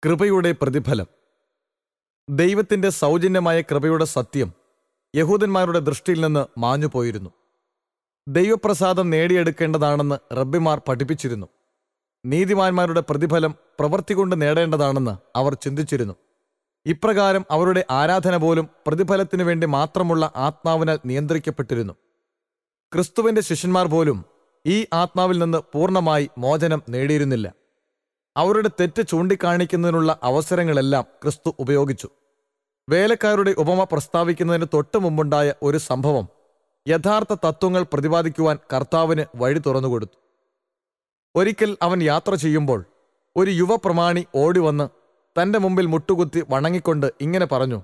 കൃപയുടെ പ്രതിഫലം ദൈവത്തിന്റെ സൗജന്യമായ കൃപയുടെ സത്യം യഹൂദന്മാരുടെ ദൃഷ്ടിയിൽ നിന്ന് മാഞ്ഞുപോയിരുന്നു ദൈവപ്രസാദം നേടിയെടുക്കേണ്ടതാണെന്ന് റബ്ബിമാർ പഠിപ്പിച്ചിരുന്നു നീതിമാന്മാരുടെ പ്രതിഫലം പ്രവൃത്തി കൊണ്ട് നേടേണ്ടതാണെന്ന് അവർ ചിന്തിച്ചിരുന്നു ഇപ്രകാരം അവരുടെ ആരാധന പോലും പ്രതിഫലത്തിനു വേണ്ടി മാത്രമുള്ള ആത്മാവിനാൽ നിയന്ത്രിക്കപ്പെട്ടിരുന്നു ക്രിസ്തുവിന്റെ ശിഷ്യന്മാർ പോലും ഈ ആത്മാവിൽ നിന്ന് പൂർണ്ണമായി മോചനം നേടിയിരുന്നില്ല അവരുടെ തെറ്റ് ചൂണ്ടിക്കാണിക്കുന്നതിനുള്ള അവസരങ്ങളെല്ലാം ക്രിസ്തു ഉപയോഗിച്ചു വേലക്കാരുടെ ഉപമ പ്രസ്താവിക്കുന്നതിന് തൊട്ടു മുമ്പുണ്ടായ ഒരു സംഭവം യഥാർത്ഥ തത്വങ്ങൾ പ്രതിപാദിക്കുവാൻ കർത്താവിന് വഴി തുറന്നുകൊടുത്തു ഒരിക്കൽ അവൻ യാത്ര ചെയ്യുമ്പോൾ ഒരു യുവപ്രമാണി ഓടിവന്ന് തന്റെ മുമ്പിൽ മുട്ടുകുത്തി വണങ്ങിക്കൊണ്ട് ഇങ്ങനെ പറഞ്ഞു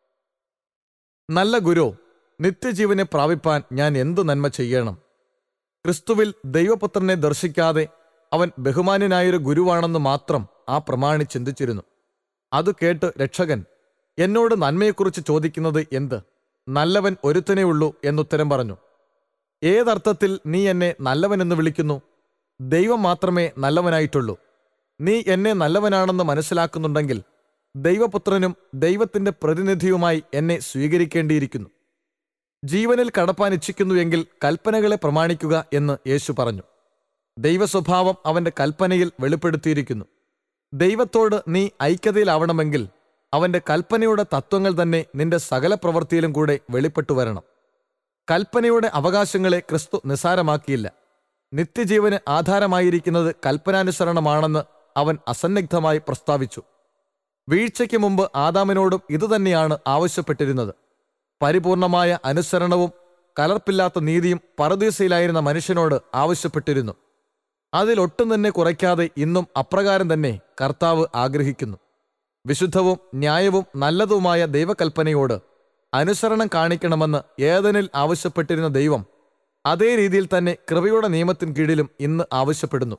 നല്ല ഗുരു നിത്യജീവനെ പ്രാപിപ്പാൻ ഞാൻ എന്തു നന്മ ചെയ്യണം ക്രിസ്തുവിൽ ദൈവപുത്രനെ ദർശിക്കാതെ അവൻ ബഹുമാന്യനായൊരു ഗുരുവാണെന്ന് മാത്രം ആ പ്രമാണി ചിന്തിച്ചിരുന്നു അത് കേട്ട് രക്ഷകൻ എന്നോട് നന്മയെക്കുറിച്ച് ചോദിക്കുന്നത് എന്ത് നല്ലവൻ ഒരുത്തനേ ഉള്ളൂ എന്നുത്തരം പറഞ്ഞു ഏതർത്ഥത്തിൽ നീ എന്നെ നല്ലവനെന്ന് വിളിക്കുന്നു ദൈവം മാത്രമേ നല്ലവനായിട്ടുള്ളൂ നീ എന്നെ നല്ലവനാണെന്ന് മനസ്സിലാക്കുന്നുണ്ടെങ്കിൽ ദൈവപുത്രനും ദൈവത്തിന്റെ പ്രതിനിധിയുമായി എന്നെ സ്വീകരിക്കേണ്ടിയിരിക്കുന്നു ജീവനിൽ കടപ്പാൻ ഇച്ഛിക്കുന്നു എങ്കിൽ കൽപ്പനകളെ പ്രമാണിക്കുക എന്ന് യേശു പറഞ്ഞു ദൈവസ്വഭാവം അവന്റെ കൽപ്പനയിൽ വെളിപ്പെടുത്തിയിരിക്കുന്നു ദൈവത്തോട് നീ ഐക്യതയിലാവണമെങ്കിൽ അവന്റെ കൽപ്പനയുടെ തത്വങ്ങൾ തന്നെ നിന്റെ സകല പ്രവൃത്തിയിലും കൂടെ വെളിപ്പെട്ടു വരണം കൽപ്പനയുടെ അവകാശങ്ങളെ ക്രിസ്തു നിസാരമാക്കിയില്ല നിത്യജീവന് ആധാരമായിരിക്കുന്നത് കൽപ്പനാനുസരണമാണെന്ന് അവൻ അസന്നിഗ്ധമായി പ്രസ്താവിച്ചു വീഴ്ചയ്ക്ക് മുമ്പ് ആദാമിനോടും ഇതുതന്നെയാണ് ആവശ്യപ്പെട്ടിരുന്നത് പരിപൂർണമായ അനുസരണവും കലർപ്പില്ലാത്ത നീതിയും പരദീസയിലായിരുന്ന മനുഷ്യനോട് ആവശ്യപ്പെട്ടിരുന്നു അതിലൊട്ടും തന്നെ കുറയ്ക്കാതെ ഇന്നും അപ്രകാരം തന്നെ കർത്താവ് ആഗ്രഹിക്കുന്നു വിശുദ്ധവും ന്യായവും നല്ലതുമായ ദൈവകൽപ്പനയോട് അനുസരണം കാണിക്കണമെന്ന് ഏതനിൽ ആവശ്യപ്പെട്ടിരുന്ന ദൈവം അതേ രീതിയിൽ തന്നെ കൃപയുടെ നിയമത്തിൻ കീഴിലും ഇന്ന് ആവശ്യപ്പെടുന്നു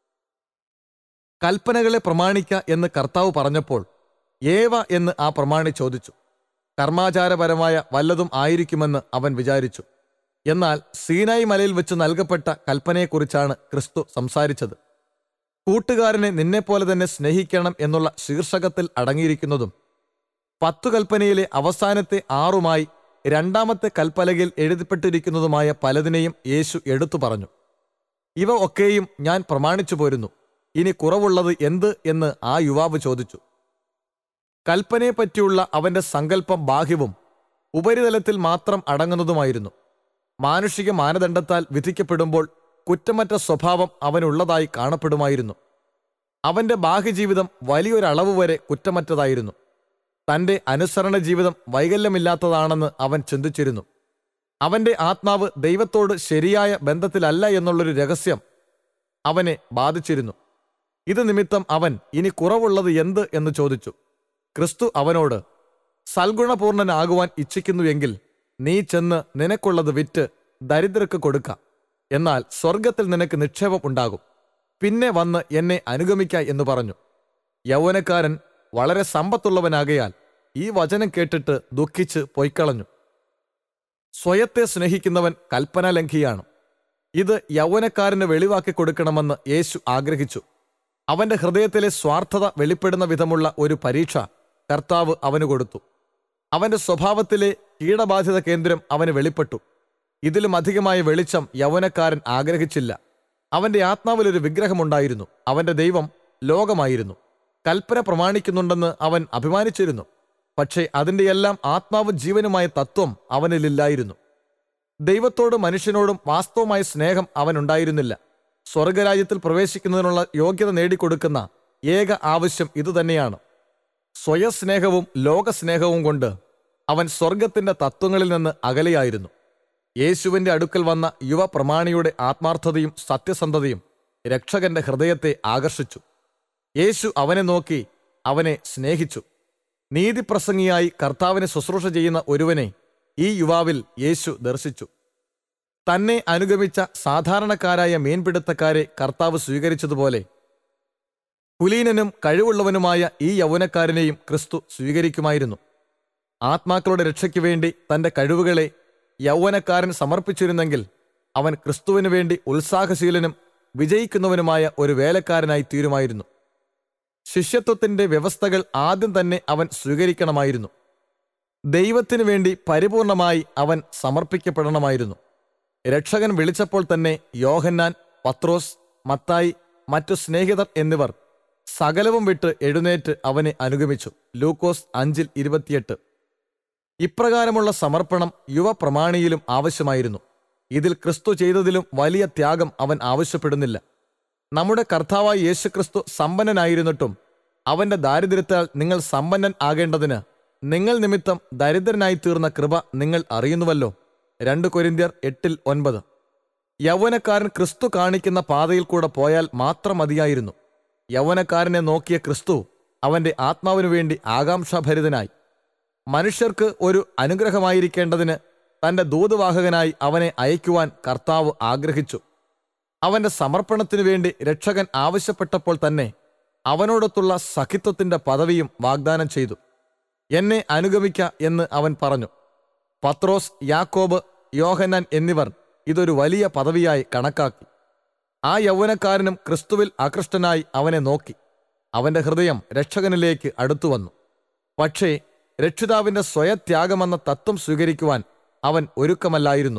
കൽപ്പനകളെ പ്രമാണിക്ക എന്ന് കർത്താവ് പറഞ്ഞപ്പോൾ ഏവ എന്ന് ആ പ്രമാണി ചോദിച്ചു കർമാചാരപരമായ വല്ലതും ആയിരിക്കുമെന്ന് അവൻ വിചാരിച്ചു എന്നാൽ സീനായി മലയിൽ വെച്ച് നൽകപ്പെട്ട കൽപ്പനയെക്കുറിച്ചാണ് ക്രിസ്തു സംസാരിച്ചത് കൂട്ടുകാരനെ നിന്നെപ്പോലെ തന്നെ സ്നേഹിക്കണം എന്നുള്ള ശീർഷകത്തിൽ അടങ്ങിയിരിക്കുന്നതും പത്തു കൽപ്പനയിലെ അവസാനത്തെ ആറുമായി രണ്ടാമത്തെ കൽപ്പലകയിൽ എഴുതപ്പെട്ടിരിക്കുന്നതുമായ പലതിനെയും യേശു എടുത്തു പറഞ്ഞു ഇവ ഒക്കെയും ഞാൻ പ്രമാണിച്ചു പോരുന്നു ഇനി കുറവുള്ളത് എന്ത് എന്ന് ആ യുവാവ് ചോദിച്ചു കൽപ്പനയെപ്പറ്റിയുള്ള അവന്റെ സങ്കല്പം ബാഹ്യവും ഉപരിതലത്തിൽ മാത്രം അടങ്ങുന്നതുമായിരുന്നു മാനുഷിക മാനദണ്ഡത്താൽ വിധിക്കപ്പെടുമ്പോൾ കുറ്റമറ്റ സ്വഭാവം അവനുള്ളതായി കാണപ്പെടുമായിരുന്നു അവന്റെ ബാഹ്യജീവിതം വലിയൊരളവ് വരെ കുറ്റമറ്റതായിരുന്നു തന്റെ അനുസരണ ജീവിതം വൈകല്യമില്ലാത്തതാണെന്ന് അവൻ ചിന്തിച്ചിരുന്നു അവന്റെ ആത്മാവ് ദൈവത്തോട് ശരിയായ ബന്ധത്തിലല്ല എന്നുള്ളൊരു രഹസ്യം അവനെ ബാധിച്ചിരുന്നു ഇത് നിമിത്തം അവൻ ഇനി കുറവുള്ളത് എന്ത് എന്ന് ചോദിച്ചു ക്രിസ്തു അവനോട് സൽഗുണപൂർണനാകുവാൻ ഇച്ഛിക്കുന്നുവെങ്കിൽ നീ ചെന്ന് നിനക്കുള്ളത് വിറ്റ് ദരിദ്രർക്ക് കൊടുക്ക എന്നാൽ സ്വർഗത്തിൽ നിനക്ക് നിക്ഷേപം ഉണ്ടാകും പിന്നെ വന്ന് എന്നെ അനുഗമിക്ക എന്ന് പറഞ്ഞു യൗവനക്കാരൻ വളരെ സമ്പത്തുള്ളവനാകയാൽ ഈ വചനം കേട്ടിട്ട് ദുഃഖിച്ച് പൊയ്ക്കളഞ്ഞു സ്വയത്തെ സ്നേഹിക്കുന്നവൻ കൽപ്പനാലംഘിയാണ് ഇത് യൗവനക്കാരന് വെളിവാക്കി കൊടുക്കണമെന്ന് യേശു ആഗ്രഹിച്ചു അവന്റെ ഹൃദയത്തിലെ സ്വാർത്ഥത വെളിപ്പെടുന്ന വിധമുള്ള ഒരു പരീക്ഷ കർത്താവ് അവന് കൊടുത്തു അവന്റെ സ്വഭാവത്തിലെ കീടബാധിത കേന്ദ്രം അവന് വെളിപ്പെട്ടു ഇതിലും അധികമായ വെളിച്ചം യൗവനക്കാരൻ ആഗ്രഹിച്ചില്ല അവന്റെ ആത്മാവിലൊരു വിഗ്രഹമുണ്ടായിരുന്നു അവന്റെ ദൈവം ലോകമായിരുന്നു കൽപ്പന പ്രമാണിക്കുന്നുണ്ടെന്ന് അവൻ അഭിമാനിച്ചിരുന്നു പക്ഷേ അതിന്റെയെല്ലാം ആത്മാവും ജീവനുമായ തത്വം അവനിലില്ലായിരുന്നു ദൈവത്തോടും മനുഷ്യനോടും വാസ്തവമായ സ്നേഹം അവനുണ്ടായിരുന്നില്ല സ്വർഗരാജ്യത്തിൽ പ്രവേശിക്കുന്നതിനുള്ള യോഗ്യത നേടിക്കൊടുക്കുന്ന ഏക ആവശ്യം ഇതുതന്നെയാണ് സ്വയസ്നേഹവും ലോകസ്നേഹവും കൊണ്ട് അവൻ സ്വർഗത്തിന്റെ തത്വങ്ങളിൽ നിന്ന് അകലെയായിരുന്നു യേശുവിന്റെ അടുക്കൽ വന്ന യുവ പ്രമാണിയുടെ ആത്മാർത്ഥതയും സത്യസന്ധതയും രക്ഷകന്റെ ഹൃദയത്തെ ആകർഷിച്ചു യേശു അവനെ നോക്കി അവനെ സ്നേഹിച്ചു നീതിപ്രസംഗിയായി കർത്താവിനെ ശുശ്രൂഷ ചെയ്യുന്ന ഒരുവനെ ഈ യുവാവിൽ യേശു ദർശിച്ചു തന്നെ അനുഗമിച്ച സാധാരണക്കാരായ മീൻപിടുത്തക്കാരെ കർത്താവ് സ്വീകരിച്ചതുപോലെ കുലീനനും കഴിവുള്ളവനുമായ ഈ യൗവനക്കാരനെയും ക്രിസ്തു സ്വീകരിക്കുമായിരുന്നു ആത്മാക്കളുടെ രക്ഷയ്ക്ക് വേണ്ടി തന്റെ കഴിവുകളെ യൗവനക്കാരൻ സമർപ്പിച്ചിരുന്നെങ്കിൽ അവൻ ക്രിസ്തുവിനു വേണ്ടി ഉത്സാഹശീലനും വിജയിക്കുന്നവനുമായ ഒരു വേലക്കാരനായി തീരുമായിരുന്നു ശിഷ്യത്വത്തിന്റെ വ്യവസ്ഥകൾ ആദ്യം തന്നെ അവൻ സ്വീകരിക്കണമായിരുന്നു ദൈവത്തിനു വേണ്ടി പരിപൂർണമായി അവൻ സമർപ്പിക്കപ്പെടണമായിരുന്നു രക്ഷകൻ വിളിച്ചപ്പോൾ തന്നെ യോഹന്നാൻ പത്രോസ് മത്തായി മറ്റു സ്നേഹിതർ എന്നിവർ സകലവും വിട്ട് എഴുന്നേറ്റ് അവനെ അനുഗമിച്ചു ലൂക്കോസ് അഞ്ചിൽ ഇരുപത്തിയെട്ട് ഇപ്രകാരമുള്ള സമർപ്പണം യുവപ്രമാണിയിലും ആവശ്യമായിരുന്നു ഇതിൽ ക്രിസ്തു ചെയ്തതിലും വലിയ ത്യാഗം അവൻ ആവശ്യപ്പെടുന്നില്ല നമ്മുടെ കർത്താവായ യേശുക്രിസ്തു സമ്പന്നനായിരുന്നിട്ടും അവന്റെ ദാരിദ്ര്യത്താൽ നിങ്ങൾ സമ്പന്നൻ ആകേണ്ടതിന് നിങ്ങൾ നിമിത്തം ദരിദ്രനായി തീർന്ന കൃപ നിങ്ങൾ അറിയുന്നുവല്ലോ രണ്ട് കൊരിന്ത്യർ എട്ടിൽ ഒൻപത് യൗവനക്കാരൻ ക്രിസ്തു കാണിക്കുന്ന പാതയിൽ കൂടെ പോയാൽ മാത്രം മതിയായിരുന്നു യൗവനക്കാരനെ നോക്കിയ ക്രിസ്തു അവന്റെ ആത്മാവിനു വേണ്ടി ആകാംക്ഷാഭരിതനായി മനുഷ്യർക്ക് ഒരു അനുഗ്രഹമായിരിക്കേണ്ടതിന് തന്റെ ദൂതവാഹകനായി അവനെ അയക്കുവാൻ കർത്താവ് ആഗ്രഹിച്ചു അവന്റെ സമർപ്പണത്തിനു വേണ്ടി രക്ഷകൻ ആവശ്യപ്പെട്ടപ്പോൾ തന്നെ അവനോടൊത്തുള്ള സഖിത്വത്തിന്റെ പദവിയും വാഗ്ദാനം ചെയ്തു എന്നെ അനുഗമിക്ക എന്ന് അവൻ പറഞ്ഞു പത്രോസ് യാക്കോബ് യോഹന്നാൻ എന്നിവർ ഇതൊരു വലിയ പദവിയായി കണക്കാക്കി ആ യൗവനക്കാരനും ക്രിസ്തുവിൽ ആകൃഷ്ടനായി അവനെ നോക്കി അവന്റെ ഹൃദയം രക്ഷകനിലേക്ക് അടുത്തു വന്നു പക്ഷേ രക്ഷിതാവിന്റെ സ്വയത്യാഗമെന്ന തത്വം സ്വീകരിക്കുവാൻ അവൻ ഒരുക്കമല്ലായിരുന്നു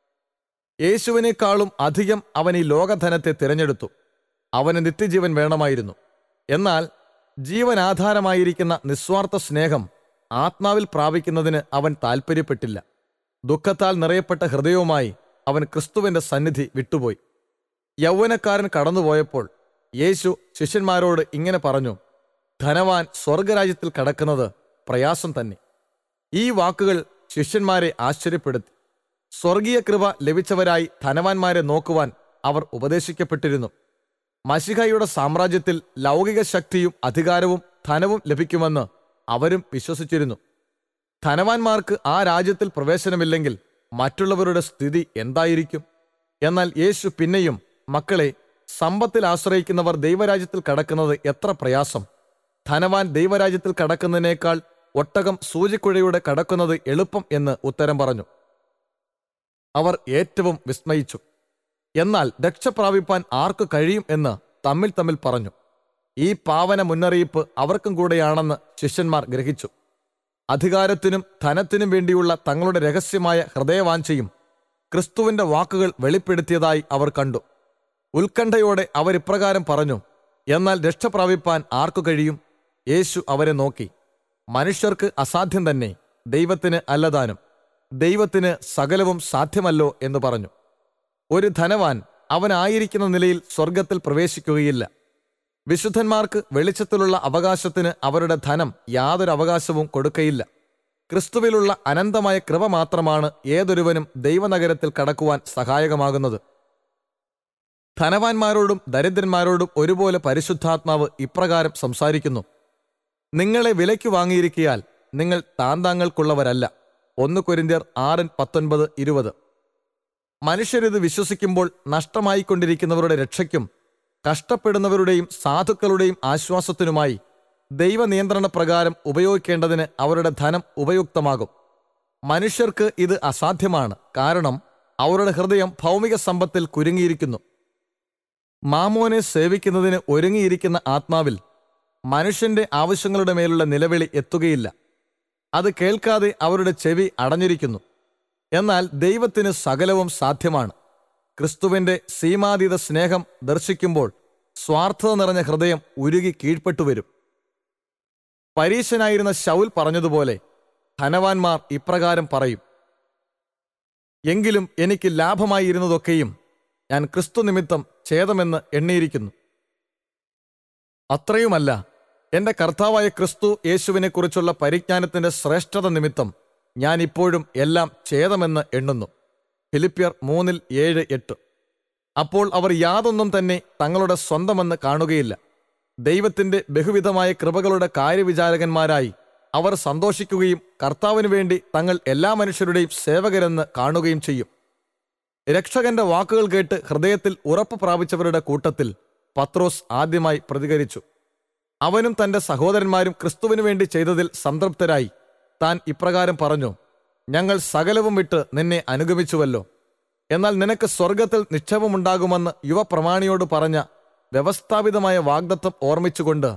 യേശുവിനേക്കാളും അധികം അവൻ ഈ ലോകധനത്തെ തിരഞ്ഞെടുത്തു അവന് നിത്യജീവൻ വേണമായിരുന്നു എന്നാൽ ജീവനാധാരമായിരിക്കുന്ന നിസ്വാർത്ഥ സ്നേഹം ആത്മാവിൽ പ്രാപിക്കുന്നതിന് അവൻ താൽപ്പര്യപ്പെട്ടില്ല ദുഃഖത്താൽ നിറയപ്പെട്ട ഹൃദയവുമായി അവൻ ക്രിസ്തുവിന്റെ സന്നിധി വിട്ടുപോയി യൗവനക്കാരൻ കടന്നുപോയപ്പോൾ യേശു ശിഷ്യന്മാരോട് ഇങ്ങനെ പറഞ്ഞു ധനവാൻ സ്വർഗരാജ്യത്തിൽ കടക്കുന്നത് പ്രയാസം തന്നെ ഈ വാക്കുകൾ ശിഷ്യന്മാരെ ആശ്ചര്യപ്പെടുത്തി സ്വർഗീയ കൃപ ലഭിച്ചവരായി ധനവാന്മാരെ നോക്കുവാൻ അവർ ഉപദേശിക്കപ്പെട്ടിരുന്നു മഷിഹയുടെ സാമ്രാജ്യത്തിൽ ലൗകിക ശക്തിയും അധികാരവും ധനവും ലഭിക്കുമെന്ന് അവരും വിശ്വസിച്ചിരുന്നു ധനവാന്മാർക്ക് ആ രാജ്യത്തിൽ പ്രവേശനമില്ലെങ്കിൽ മറ്റുള്ളവരുടെ സ്ഥിതി എന്തായിരിക്കും എന്നാൽ യേശു പിന്നെയും മക്കളെ സമ്പത്തിൽ ആശ്രയിക്കുന്നവർ ദൈവരാജ്യത്തിൽ കടക്കുന്നത് എത്ര പ്രയാസം ധനവാൻ ദൈവരാജ്യത്തിൽ കടക്കുന്നതിനേക്കാൾ ഒട്ടകം സൂചിക്കുഴയുടെ കടക്കുന്നത് എളുപ്പം എന്ന് ഉത്തരം പറഞ്ഞു അവർ ഏറ്റവും വിസ്മയിച്ചു എന്നാൽ രക്ഷ പ്രാപിപ്പാൻ ആർക്ക് കഴിയും എന്ന് തമ്മിൽ തമ്മിൽ പറഞ്ഞു ഈ പാവന മുന്നറിയിപ്പ് അവർക്കും കൂടെയാണെന്ന് ശിഷ്യന്മാർ ഗ്രഹിച്ചു അധികാരത്തിനും ധനത്തിനും വേണ്ടിയുള്ള തങ്ങളുടെ രഹസ്യമായ ഹൃദയവാഞ്ചയും ക്രിസ്തുവിന്റെ വാക്കുകൾ വെളിപ്പെടുത്തിയതായി അവർ കണ്ടു ഉത്കണ്ഠയോടെ അവരിപ്രകാരം പറഞ്ഞു എന്നാൽ രക്ഷ പ്രാപിപ്പാൻ ആർക്കു കഴിയും യേശു അവരെ നോക്കി മനുഷ്യർക്ക് അസാധ്യം തന്നെ ദൈവത്തിന് അല്ലതാനും ദൈവത്തിന് സകലവും സാധ്യമല്ലോ എന്ന് പറഞ്ഞു ഒരു ധനവാൻ അവനായിരിക്കുന്ന നിലയിൽ സ്വർഗത്തിൽ പ്രവേശിക്കുകയില്ല വിശുദ്ധന്മാർക്ക് വെളിച്ചത്തിലുള്ള അവകാശത്തിന് അവരുടെ ധനം യാതൊരു അവകാശവും കൊടുക്കയില്ല ക്രിസ്തുവിലുള്ള അനന്തമായ കൃപ മാത്രമാണ് ഏതൊരുവനും ദൈവനഗരത്തിൽ കടക്കുവാൻ സഹായകമാകുന്നത് ധനവാന്മാരോടും ദരിദ്രന്മാരോടും ഒരുപോലെ പരിശുദ്ധാത്മാവ് ഇപ്രകാരം സംസാരിക്കുന്നു നിങ്ങളെ വിലയ്ക്ക് വാങ്ങിയിരിക്കിയാൽ നിങ്ങൾ താന്താങ്ങൾക്കുള്ളവരല്ല ഒന്ന് കൊരിന്ത്യർ ആറിൻ പത്തൊൻപത് ഇരുപത് മനുഷ്യരിത് വിശ്വസിക്കുമ്പോൾ നഷ്ടമായിക്കൊണ്ടിരിക്കുന്നവരുടെ രക്ഷയ്ക്കും കഷ്ടപ്പെടുന്നവരുടെയും സാധുക്കളുടെയും ആശ്വാസത്തിനുമായി ദൈവനിയന്ത്രണ പ്രകാരം ഉപയോഗിക്കേണ്ടതിന് അവരുടെ ധനം ഉപയുക്തമാകും മനുഷ്യർക്ക് ഇത് അസാധ്യമാണ് കാരണം അവരുടെ ഹൃദയം ഭൗമിക സമ്പത്തിൽ കുരുങ്ങിയിരിക്കുന്നു മാമോനെ സേവിക്കുന്നതിന് ഒരുങ്ങിയിരിക്കുന്ന ആത്മാവിൽ മനുഷ്യന്റെ ആവശ്യങ്ങളുടെ മേലുള്ള നിലവിളി എത്തുകയില്ല അത് കേൾക്കാതെ അവരുടെ ചെവി അടഞ്ഞിരിക്കുന്നു എന്നാൽ ദൈവത്തിന് സകലവും സാധ്യമാണ് ക്രിസ്തുവിന്റെ സീമാതീത സ്നേഹം ദർശിക്കുമ്പോൾ സ്വാർത്ഥത നിറഞ്ഞ ഹൃദയം ഉരുകി കീഴ്പ്പെട്ടു വരും പരീശനായിരുന്ന ശൗൽ പറഞ്ഞതുപോലെ ധനവാന്മാർ ഇപ്രകാരം പറയും എങ്കിലും എനിക്ക് ലാഭമായിരുന്നതൊക്കെയും ഞാൻ ക്രിസ്തു നിമിത്തം ഛേദമെന്ന് എണ്ണിയിരിക്കുന്നു അത്രയുമല്ല എന്റെ കർത്താവായ ക്രിസ്തു യേശുവിനെക്കുറിച്ചുള്ള പരിജ്ഞാനത്തിന്റെ ശ്രേഷ്ഠത നിമിത്തം ഞാൻ ഇപ്പോഴും എല്ലാം ഛേദമെന്ന് എണ്ണുന്നു ഫിലിപ്പിയർ മൂന്നിൽ ഏഴ് എട്ട് അപ്പോൾ അവർ യാതൊന്നും തന്നെ തങ്ങളുടെ സ്വന്തമെന്ന് കാണുകയില്ല ദൈവത്തിന്റെ ബഹുവിധമായ കൃപകളുടെ കാര്യവിചാരകന്മാരായി അവർ സന്തോഷിക്കുകയും കർത്താവിനു വേണ്ടി തങ്ങൾ എല്ലാ മനുഷ്യരുടെയും സേവകരെന്ന് കാണുകയും ചെയ്യും രക്ഷകന്റെ വാക്കുകൾ കേട്ട് ഹൃദയത്തിൽ ഉറപ്പ് പ്രാപിച്ചവരുടെ കൂട്ടത്തിൽ പത്രോസ് ആദ്യമായി പ്രതികരിച്ചു അവനും തന്റെ സഹോദരന്മാരും ക്രിസ്തുവിനു വേണ്ടി ചെയ്തതിൽ സംതൃപ്തരായി താൻ ഇപ്രകാരം പറഞ്ഞു ഞങ്ങൾ സകലവും വിട്ട് നിന്നെ അനുഗമിച്ചുവല്ലോ എന്നാൽ നിനക്ക് സ്വർഗത്തിൽ നിക്ഷേപമുണ്ടാകുമെന്ന് യുവപ്രമാണിയോട് പറഞ്ഞ വ്യവസ്ഥാപിതമായ വാഗ്ദത്വം ഓർമ്മിച്ചുകൊണ്ട്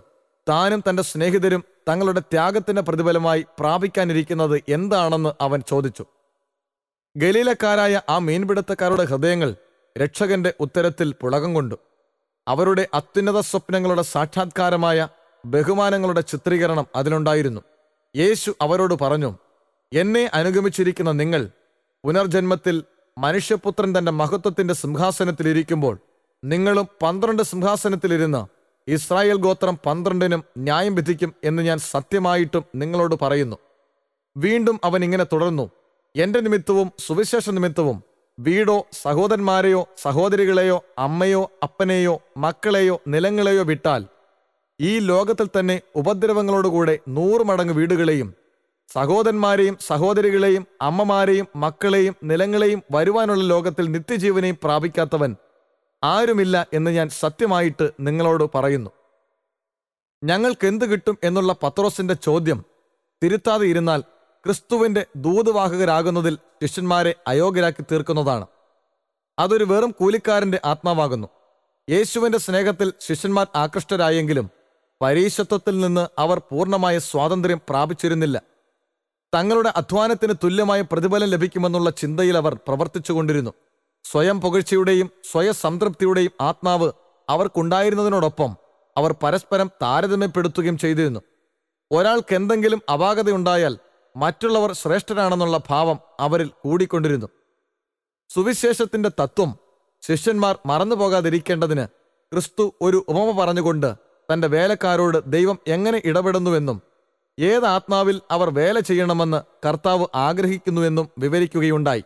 താനും തന്റെ സ്നേഹിതരും തങ്ങളുടെ ത്യാഗത്തിന്റെ പ്രതിഫലമായി പ്രാപിക്കാനിരിക്കുന്നത് എന്താണെന്ന് അവൻ ചോദിച്ചു ഗലീലക്കാരായ ആ മീൻപിടുത്തക്കാരുടെ ഹൃദയങ്ങൾ രക്ഷകന്റെ ഉത്തരത്തിൽ പുളകം കൊണ്ടു അവരുടെ അത്യുന്നത സ്വപ്നങ്ങളുടെ സാക്ഷാത്കാരമായ ബഹുമാനങ്ങളുടെ ചിത്രീകരണം അതിലുണ്ടായിരുന്നു യേശു അവരോട് പറഞ്ഞു എന്നെ അനുഗമിച്ചിരിക്കുന്ന നിങ്ങൾ പുനർജന്മത്തിൽ മനുഷ്യപുത്രൻ തന്റെ മഹത്വത്തിന്റെ സിംഹാസനത്തിലിരിക്കുമ്പോൾ നിങ്ങളും പന്ത്രണ്ട് സിംഹാസനത്തിലിരുന്ന് ഇസ്രായേൽ ഗോത്രം പന്ത്രണ്ടിനും ന്യായം വിധിക്കും എന്ന് ഞാൻ സത്യമായിട്ടും നിങ്ങളോട് പറയുന്നു വീണ്ടും അവൻ ഇങ്ങനെ തുടർന്നു എന്റെ നിമിത്തവും സുവിശേഷ നിമിത്തവും വീടോ സഹോദരന്മാരെയോ സഹോദരികളെയോ അമ്മയോ അപ്പനെയോ മക്കളെയോ നിലങ്ങളെയോ വിട്ടാൽ ഈ ലോകത്തിൽ തന്നെ ഉപദ്രവങ്ങളോടുകൂടെ നൂറ് മടങ്ങ് വീടുകളെയും സഹോദരന്മാരെയും സഹോദരികളെയും അമ്മമാരെയും മക്കളെയും നിലങ്ങളെയും വരുവാനുള്ള ലോകത്തിൽ നിത്യജീവനെയും പ്രാപിക്കാത്തവൻ ആരുമില്ല എന്ന് ഞാൻ സത്യമായിട്ട് നിങ്ങളോട് പറയുന്നു ഞങ്ങൾക്ക് എന്ത് കിട്ടും എന്നുള്ള പത്രോസിന്റെ ചോദ്യം തിരുത്താതെ ഇരുന്നാൽ ക്രിസ്തുവിന്റെ ദൂതുവാഹകരാകുന്നതിൽ ശിഷ്യന്മാരെ അയോഗ്യരാക്കി തീർക്കുന്നതാണ് അതൊരു വെറും കൂലിക്കാരന്റെ ആത്മാവാകുന്നു യേശുവിന്റെ സ്നേഹത്തിൽ ശിഷ്യന്മാർ ആകൃഷ്ടരായെങ്കിലും പരീശത്വത്തിൽ നിന്ന് അവർ പൂർണ്ണമായ സ്വാതന്ത്ര്യം പ്രാപിച്ചിരുന്നില്ല തങ്ങളുടെ അധ്വാനത്തിന് തുല്യമായ പ്രതിഫലം ലഭിക്കുമെന്നുള്ള ചിന്തയിൽ അവർ പ്രവർത്തിച്ചുകൊണ്ടിരുന്നു സ്വയം പുകഴ്ചയുടെയും സ്വയം സംതൃപ്തിയുടെയും ആത്മാവ് അവർക്കുണ്ടായിരുന്നതിനോടൊപ്പം അവർ പരസ്പരം താരതമ്യപ്പെടുത്തുകയും ചെയ്തിരുന്നു ഒരാൾക്ക് എന്തെങ്കിലും അപാകതയുണ്ടായാൽ മറ്റുള്ളവർ ശ്രേഷ്ഠരാണെന്നുള്ള ഭാവം അവരിൽ കൂടിക്കൊണ്ടിരുന്നു സുവിശേഷത്തിന്റെ തത്വം ശിഷ്യന്മാർ മറന്നുപോകാതിരിക്കേണ്ടതിന് ക്രിസ്തു ഒരു ഉപമ പറഞ്ഞുകൊണ്ട് തന്റെ വേലക്കാരോട് ദൈവം എങ്ങനെ ഇടപെടുന്നുവെന്നും ഏത് ആത്മാവിൽ അവർ വേല ചെയ്യണമെന്ന് കർത്താവ് ആഗ്രഹിക്കുന്നുവെന്നും വിവരിക്കുകയുണ്ടായി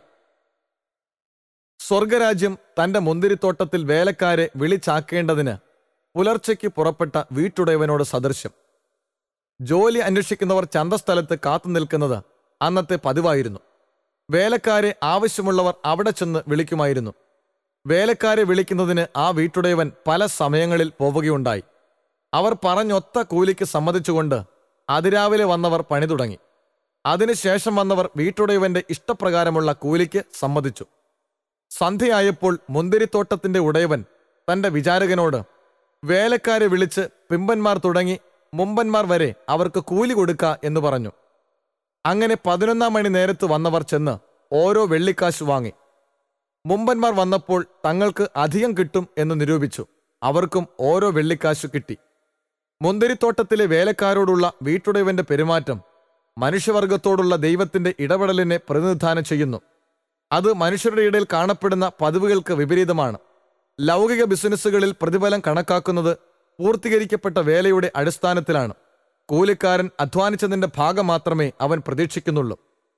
സ്വർഗരാജ്യം തന്റെ മുന്തിരിത്തോട്ടത്തിൽ വേലക്കാരെ വിളിച്ചാക്കേണ്ടതിന് പുലർച്ചയ്ക്ക് പുറപ്പെട്ട വീട്ടുടയവനോട് സദൃശ്യം ജോലി അന്വേഷിക്കുന്നവർ ചന്തസ്ഥലത്ത് കാത്തു നിൽക്കുന്നത് അന്നത്തെ പതിവായിരുന്നു വേലക്കാരെ ആവശ്യമുള്ളവർ അവിടെ ചെന്ന് വിളിക്കുമായിരുന്നു വേലക്കാരെ വിളിക്കുന്നതിന് ആ വീട്ടുടയവൻ പല സമയങ്ങളിൽ പോവുകയുണ്ടായി അവർ പറഞ്ഞൊത്ത കൂലിക്ക് സമ്മതിച്ചുകൊണ്ട് അതിരാവിലെ വന്നവർ പണി തുടങ്ങി അതിനുശേഷം വന്നവർ വീട്ടുടയവന്റെ ഇഷ്ടപ്രകാരമുള്ള കൂലിക്ക് സമ്മതിച്ചു സന്ധ്യയായപ്പോൾ മുന്തിരിത്തോട്ടത്തിന്റെ ഉടയവൻ തന്റെ വിചാരകനോട് വേലക്കാരെ വിളിച്ച് പിമ്പന്മാർ തുടങ്ങി മുമ്പന്മാർ വരെ അവർക്ക് കൂലി കൊടുക്ക എന്ന് പറഞ്ഞു അങ്ങനെ പതിനൊന്നാം മണി നേരത്ത് വന്നവർ ചെന്ന് ഓരോ വെള്ളിക്കാശ് വാങ്ങി മുമ്പന്മാർ വന്നപ്പോൾ തങ്ങൾക്ക് അധികം കിട്ടും എന്ന് നിരൂപിച്ചു അവർക്കും ഓരോ വെള്ളിക്കാശു കിട്ടി മുന്തിരിത്തോട്ടത്തിലെ വേലക്കാരോടുള്ള വീട്ടുടയവന്റെ പെരുമാറ്റം മനുഷ്യവർഗത്തോടുള്ള ദൈവത്തിന്റെ ഇടപെടലിനെ പ്രതിനിധാനം ചെയ്യുന്നു അത് മനുഷ്യരുടെ ഇടയിൽ കാണപ്പെടുന്ന പതിവുകൾക്ക് വിപരീതമാണ് ലൗകിക ബിസിനസ്സുകളിൽ പ്രതിഫലം കണക്കാക്കുന്നത് പൂർത്തീകരിക്കപ്പെട്ട വേലയുടെ അടിസ്ഥാനത്തിലാണ് കൂലിക്കാരൻ അധ്വാനിച്ചതിന്റെ ഭാഗം മാത്രമേ അവൻ പ്രതീക്ഷിക്കുന്നുള്ളൂ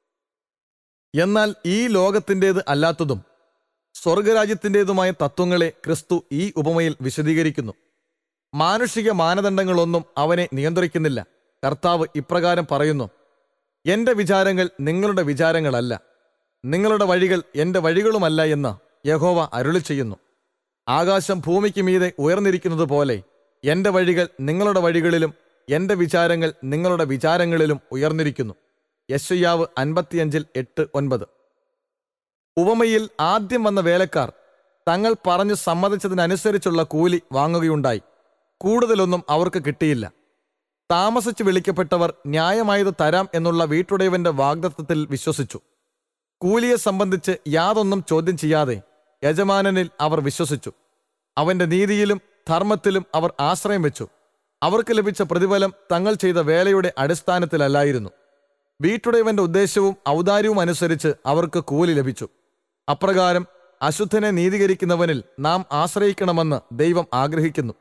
എന്നാൽ ഈ ലോകത്തിൻ്റേത് അല്ലാത്തതും സ്വർഗരാജ്യത്തിൻ്റെതുമായ തത്വങ്ങളെ ക്രിസ്തു ഈ ഉപമയിൽ വിശദീകരിക്കുന്നു മാനുഷിക മാനദണ്ഡങ്ങളൊന്നും അവനെ നിയന്ത്രിക്കുന്നില്ല കർത്താവ് ഇപ്രകാരം പറയുന്നു എന്റെ വിചാരങ്ങൾ നിങ്ങളുടെ വിചാരങ്ങളല്ല നിങ്ങളുടെ വഴികൾ എന്റെ വഴികളുമല്ല എന്ന് യഹോവ അരുളി ചെയ്യുന്നു ആകാശം ഭൂമിക്ക് മീതെ ഉയർന്നിരിക്കുന്നത് പോലെ എന്റെ വഴികൾ നിങ്ങളുടെ വഴികളിലും എന്റെ വിചാരങ്ങൾ നിങ്ങളുടെ വിചാരങ്ങളിലും ഉയർന്നിരിക്കുന്നു യശയ്യാവ് അൻപത്തിയഞ്ചിൽ എട്ട് ഒൻപത് ഉപമയിൽ ആദ്യം വന്ന വേലക്കാർ തങ്ങൾ പറഞ്ഞു സമ്മതിച്ചതിനനുസരിച്ചുള്ള കൂലി വാങ്ങുകയുണ്ടായി കൂടുതലൊന്നും അവർക്ക് കിട്ടിയില്ല താമസിച്ച് വിളിക്കപ്പെട്ടവർ ന്യായമായത് തരാം എന്നുള്ള വീട്ടുടയവന്റെ വാഗ്ദത്തത്തിൽ വിശ്വസിച്ചു കൂലിയെ സംബന്ധിച്ച് യാതൊന്നും ചോദ്യം ചെയ്യാതെ യജമാനനിൽ അവർ വിശ്വസിച്ചു അവന്റെ നീതിയിലും ധർമ്മത്തിലും അവർ ആശ്രയം വെച്ചു അവർക്ക് ലഭിച്ച പ്രതിഫലം തങ്ങൾ ചെയ്ത വേലയുടെ അടിസ്ഥാനത്തിലല്ലായിരുന്നു വീട്ടുടയവന്റെ ഉദ്ദേശവും ഔദാര്യവും അനുസരിച്ച് അവർക്ക് കൂലി ലഭിച്ചു അപ്രകാരം അശുദ്ധനെ നീതീകരിക്കുന്നവനിൽ നാം ആശ്രയിക്കണമെന്ന് ദൈവം ആഗ്രഹിക്കുന്നു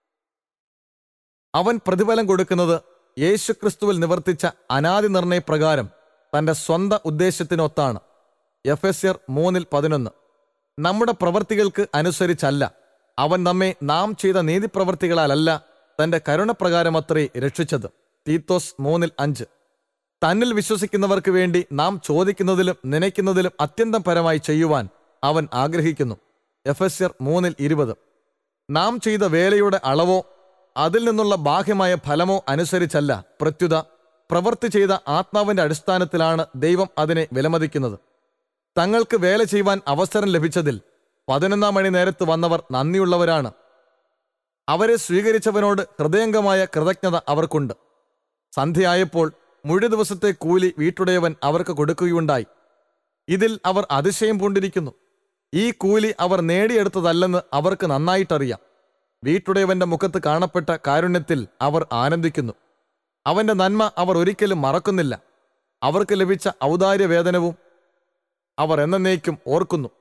അവൻ പ്രതിഫലം കൊടുക്കുന്നത് യേശുക്രിസ്തുവിൽ നിവർത്തിച്ച അനാദി നിർണയപ്രകാരം തന്റെ സ്വന്ത ഉദ്ദേശത്തിനൊത്താണ് എഫ് എസ് മൂന്നിൽ പതിനൊന്ന് നമ്മുടെ പ്രവർത്തികൾക്ക് അനുസരിച്ചല്ല അവൻ നമ്മെ നാം ചെയ്ത നീതിപ്രവർത്തികളാലല്ല തന്റെ കരുണപ്രകാരമത്രേ രക്ഷിച്ചത് തീത്തോസ് മൂന്നിൽ അഞ്ച് തന്നിൽ വിശ്വസിക്കുന്നവർക്ക് വേണ്ടി നാം ചോദിക്കുന്നതിലും നനയ്ക്കുന്നതിലും അത്യന്തം പരമായി ചെയ്യുവാൻ അവൻ ആഗ്രഹിക്കുന്നു എഫ് എസ് മൂന്നിൽ ഇരുപത് നാം ചെയ്ത വേലയുടെ അളവോ അതിൽ നിന്നുള്ള ബാഹ്യമായ ഫലമോ അനുസരിച്ചല്ല പ്രത്യുത പ്രവൃത്തി ചെയ്ത ആത്മാവിന്റെ അടിസ്ഥാനത്തിലാണ് ദൈവം അതിനെ വിലമതിക്കുന്നത് തങ്ങൾക്ക് വേല ചെയ്യുവാൻ അവസരം ലഭിച്ചതിൽ പതിനൊന്നാം മണി നേരത്ത് വന്നവർ നന്ദിയുള്ളവരാണ് അവരെ സ്വീകരിച്ചവനോട് ഹൃദയംഗമായ കൃതജ്ഞത അവർക്കുണ്ട് സന്ധ്യയായപ്പോൾ മുഴു ദിവസത്തെ കൂലി വീട്ടുടയവൻ അവർക്ക് കൊടുക്കുകയുണ്ടായി ഇതിൽ അവർ അതിശയം പൂണ്ടിരിക്കുന്നു ഈ കൂലി അവർ നേടിയെടുത്തതല്ലെന്ന് അവർക്ക് നന്നായിട്ടറിയാം വീട്ടുടയവന്റെ മുഖത്ത് കാണപ്പെട്ട കാരുണ്യത്തിൽ അവർ ആനന്ദിക്കുന്നു അവന്റെ നന്മ അവർ ഒരിക്കലും മറക്കുന്നില്ല അവർക്ക് ലഭിച്ച ഔദാര്യ വേതനവും അവർ എന്നേക്കും ഓർക്കുന്നു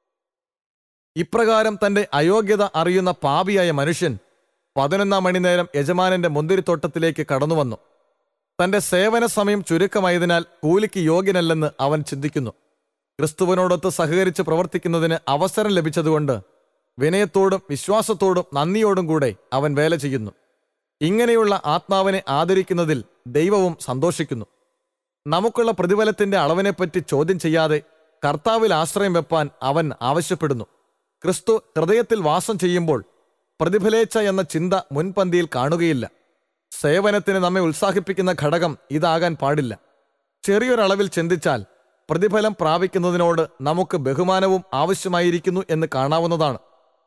ഇപ്രകാരം തന്റെ അയോഗ്യത അറിയുന്ന പാപിയായ മനുഷ്യൻ പതിനൊന്നാം മണിനേരം യജമാനന്റെ മുന്തിരിത്തോട്ടത്തിലേക്ക് കടന്നുവന്നു തന്റെ സേവന സമയം ചുരുക്കമായതിനാൽ കൂലിക്ക് യോഗ്യനല്ലെന്ന് അവൻ ചിന്തിക്കുന്നു ക്രിസ്തുവിനോടൊത്ത് സഹകരിച്ച് പ്രവർത്തിക്കുന്നതിന് അവസരം ലഭിച്ചതുകൊണ്ട് വിനയത്തോടും വിശ്വാസത്തോടും നന്ദിയോടും കൂടെ അവൻ വേല ചെയ്യുന്നു ഇങ്ങനെയുള്ള ആത്മാവിനെ ആദരിക്കുന്നതിൽ ദൈവവും സന്തോഷിക്കുന്നു നമുക്കുള്ള പ്രതിഫലത്തിന്റെ അളവിനെപ്പറ്റി ചോദ്യം ചെയ്യാതെ കർത്താവിൽ ആശ്രയം വെപ്പാൻ അവൻ ആവശ്യപ്പെടുന്നു ക്രിസ്തു ഹൃദയത്തിൽ വാസം ചെയ്യുമ്പോൾ പ്രതിഫലേച്ഛ എന്ന ചിന്ത മുൻപന്തിയിൽ കാണുകയില്ല സേവനത്തിന് നമ്മെ ഉത്സാഹിപ്പിക്കുന്ന ഘടകം ഇതാകാൻ പാടില്ല ചെറിയൊരളവിൽ ചിന്തിച്ചാൽ പ്രതിഫലം പ്രാപിക്കുന്നതിനോട് നമുക്ക് ബഹുമാനവും ആവശ്യമായിരിക്കുന്നു എന്ന് കാണാവുന്നതാണ്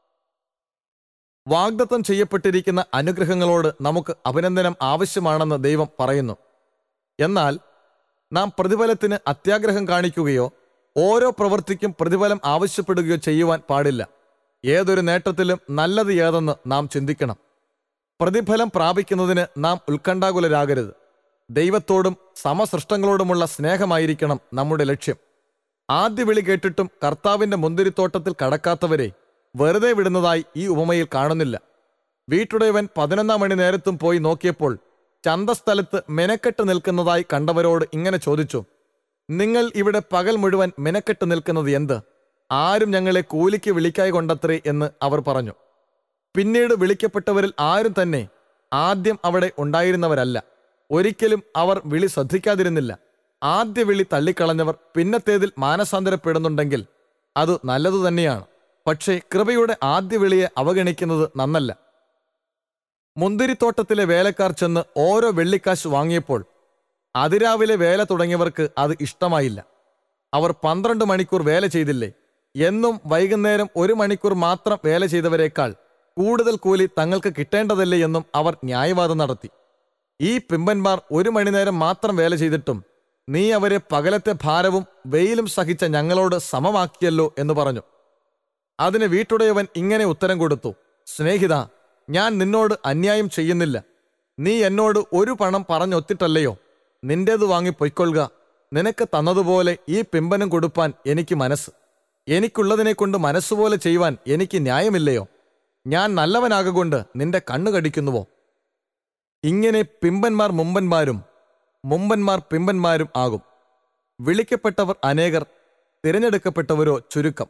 വാഗ്ദത്തം ചെയ്യപ്പെട്ടിരിക്കുന്ന അനുഗ്രഹങ്ങളോട് നമുക്ക് അഭിനന്ദനം ആവശ്യമാണെന്ന് ദൈവം പറയുന്നു എന്നാൽ നാം പ്രതിഫലത്തിന് അത്യാഗ്രഹം കാണിക്കുകയോ ഓരോ പ്രവൃത്തിക്കും പ്രതിഫലം ആവശ്യപ്പെടുകയോ ചെയ്യുവാൻ പാടില്ല ഏതൊരു നേട്ടത്തിലും നല്ലത് ഏതെന്ന് നാം ചിന്തിക്കണം പ്രതിഫലം പ്രാപിക്കുന്നതിന് നാം ഉത്കണ്ഠാകുലരാകരുത് ദൈവത്തോടും സമസൃഷ്ടങ്ങളോടുമുള്ള സ്നേഹമായിരിക്കണം നമ്മുടെ ലക്ഷ്യം ആദ്യ വിളി കേട്ടിട്ടും കർത്താവിന്റെ മുന്തിരിത്തോട്ടത്തിൽ കടക്കാത്തവരെ വെറുതെ വിടുന്നതായി ഈ ഉപമയിൽ കാണുന്നില്ല വീട്ടുടയവൻ പതിനൊന്നാം മണി നേരത്തും പോയി നോക്കിയപ്പോൾ ചന്തസ്ഥലത്ത് മെനക്കെട്ട് നിൽക്കുന്നതായി കണ്ടവരോട് ഇങ്ങനെ ചോദിച്ചു നിങ്ങൾ ഇവിടെ പകൽ മുഴുവൻ മെനക്കെട്ട് നിൽക്കുന്നത് എന്ത് ആരും ഞങ്ങളെ കൂലിക്ക് വിളിക്കായി കൊണ്ടത്രേ എന്ന് അവർ പറഞ്ഞു പിന്നീട് വിളിക്കപ്പെട്ടവരിൽ ആരും തന്നെ ആദ്യം അവിടെ ഉണ്ടായിരുന്നവരല്ല ഒരിക്കലും അവർ വിളി ശ്രദ്ധിക്കാതിരുന്നില്ല ആദ്യ വിളി തള്ളിക്കളഞ്ഞവർ പിന്നത്തേതിൽ മാനസാന്തരപ്പെടുന്നുണ്ടെങ്കിൽ അത് നല്ലതു തന്നെയാണ് പക്ഷേ കൃപയുടെ ആദ്യ വിളിയെ അവഗണിക്കുന്നത് നന്നല്ല മുന്തിരിത്തോട്ടത്തിലെ വേലക്കാർ ചെന്ന് ഓരോ വെള്ളിക്കാശ് വാങ്ങിയപ്പോൾ അതിരാവിലെ വേല തുടങ്ങിയവർക്ക് അത് ഇഷ്ടമായില്ല അവർ പന്ത്രണ്ട് മണിക്കൂർ വേല ചെയ്തില്ലേ എന്നും വൈകുന്നേരം ഒരു മണിക്കൂർ മാത്രം വേല ചെയ്തവരെക്കാൾ കൂടുതൽ കൂലി തങ്ങൾക്ക് കിട്ടേണ്ടതല്ലേ എന്നും അവർ ന്യായവാദം നടത്തി ഈ പിമ്പന്മാർ ഒരു മണിനേരം മാത്രം വേല ചെയ്തിട്ടും നീ അവരെ പകലത്തെ ഭാരവും വെയിലും സഹിച്ച ഞങ്ങളോട് സമമാക്കിയല്ലോ എന്ന് പറഞ്ഞു അതിന് വീട്ടുടയവൻ ഇങ്ങനെ ഉത്തരം കൊടുത്തു സ്നേഹിത ഞാൻ നിന്നോട് അന്യായം ചെയ്യുന്നില്ല നീ എന്നോട് ഒരു പണം പറഞ്ഞൊത്തിട്ടല്ലയോ നിന്റേത് വാങ്ങി പൊയ്ക്കൊള്ളുക നിനക്ക് തന്നതുപോലെ ഈ പിമ്പനും കൊടുപ്പാൻ എനിക്ക് മനസ്സ് എനിക്കുള്ളതിനെ കൊണ്ട് മനസ്സുപോലെ ചെയ്യുവാൻ എനിക്ക് ന്യായമില്ലയോ ഞാൻ നല്ലവനാകൊണ്ട് നിന്റെ കണ്ണു കടിക്കുന്നുവോ ഇങ്ങനെ പിമ്പന്മാർ മുമ്പന്മാരും മുമ്പന്മാർ പിമ്പന്മാരും ആകും വിളിക്കപ്പെട്ടവർ അനേകർ തിരഞ്ഞെടുക്കപ്പെട്ടവരോ ചുരുക്കം